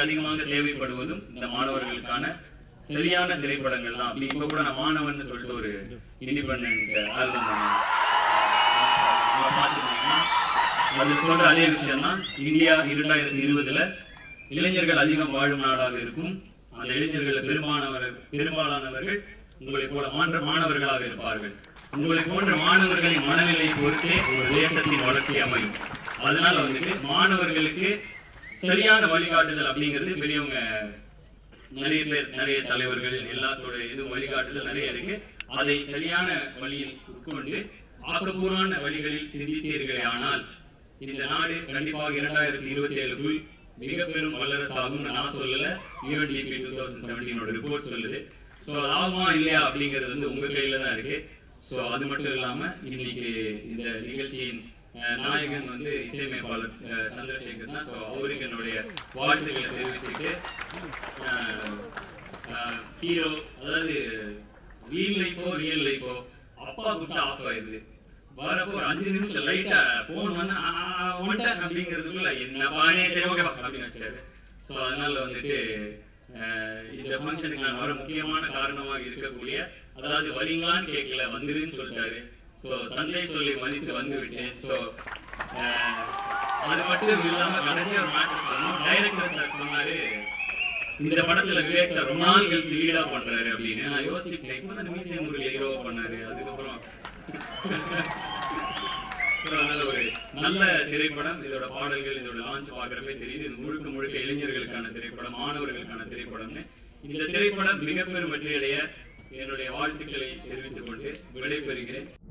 இன்றைக்கு அதிகமாக தேவைப்படுவதும் இந்த மாணவர்களுக்கான சரியான திரைப்படங்கள் தான் அப்படி இப்ப கூட நான் மாணவன் சொல்லிட்டு ஒரு இண்டிபெண்ட் ஆல்பம் பார்த்துருக்கீங்கன்னா அது சொல்ற அதே விஷயம் தான் இந்தியா இரண்டாயிரத்தி இருபதுல இளைஞர்கள் அதிகம் வாழும் நாடாக இருக்கும் அந்த இளைஞர்கள் பெரும்பாலானவர் பெரும்பாலானவர்கள் உங்களை போல மாற்ற மாணவர்களாக இருப்பார்கள் உங்களை போன்ற மாணவர்களின் மனநிலை பொறுத்தே ஒரு தேசத்தின் வளர்ச்சி அமையும் அதனால வந்துட்டு மாணவர்களுக்கு சரியான வழிகாட்டுதல் அப்படிங்கிறது பெரியவங்க நிறைய பேர் நிறைய தலைவர்கள் எல்லாத்தோட இது வழிகாட்டுதல் நிறைய இருக்கு அதை சரியான வழியில் உட்கொண்டு ஆக்கப்பூர்வமான வழிகளில் சிந்தித்தீர்களே ஆனால் இந்த நாடு கண்டிப்பாக இரண்டாயிரத்தி இருபத்தி ஏழுக்குள் மிக பெரும் வல்லரசாகும் நான் சொல்லல யூஎன்டிபி டூ தௌசண்ட் செவன்டீனோட ரிப்போர்ட் சொல்லுது ஸோ அது ஆகுமா இல்லையா அப்படிங்கிறது வந்து உங்க கையில தான் இருக்கு ஸோ அது மட்டும் இல்லாம இன்னைக்கு இந்த நிகழ்ச்சியின் அஹ், நாயகன் வந்து இசையமைப்பாளர் அஹ், சந்திரசேகர் தான் ஸோ அவருக்கு என்னுடைய வாழ்த்துக்களை தெரிவிச்சுட்டு ஹீரோ அதாவது ரியல் லைஃபோ ரியல் லைஃபோ அப்பா விட்டு ஆஃப் ஆயிடுது வரப்போ ஒரு அஞ்சு நிமிஷம் லைட்டா போன் வந்து ஆ, ஆ, வந்துட்டேன் அப்படிங்கிறதுக்குள்ள என்ன பானே சரி ஓகேப்பா அப்படின்னு வச்சிட்டாரு ஸோ அதனால வந்துட்டு அஹ், இந்த ஃபங்க்ஷனுக்கு நான் வர முக்கியமான காரணமாக இருக்கக்கூடிய அதாவது வரீங்களான்னு கேட்கல வந்துருன்னு சொல்லிட்டாரு ஸோ தந்தை சொல்லி மதித்து வந்து விட்டேன் ஸோ அது மட்டும் இல்லாம கடைசியா ஒரு மேட்டர் சொல்லணும் டைரக்டர் சார் சொன்னாரு இந்த படத்துல விவேக் சார் ரொம்ப நாள் கழிச்சு லீடா பண்றாரு அப்படின்னு நான் யோசிச்சுட்டேன் இப்பதான் மியூசியம் முறையில் ஹீரோவா பண்ணாரு அதுக்கப்புறம் So, அதனால ஒரு நல்ல திரைப்படம் இதோட பாடல்கள் இதோட லான்ச் பாக்குறப்பே தெரியுது இது முழுக்க முழுக்க இளைஞர்களுக்கான திரைப்படம் மாணவர்களுக்கான திரைப்படம்னு இந்த திரைப்படம் மிக பெரும் வெற்றியடைய என்னுடைய வாழ்த்துக்களை தெரிவித்துக் கொண்டு விடைபெறுகிறேன்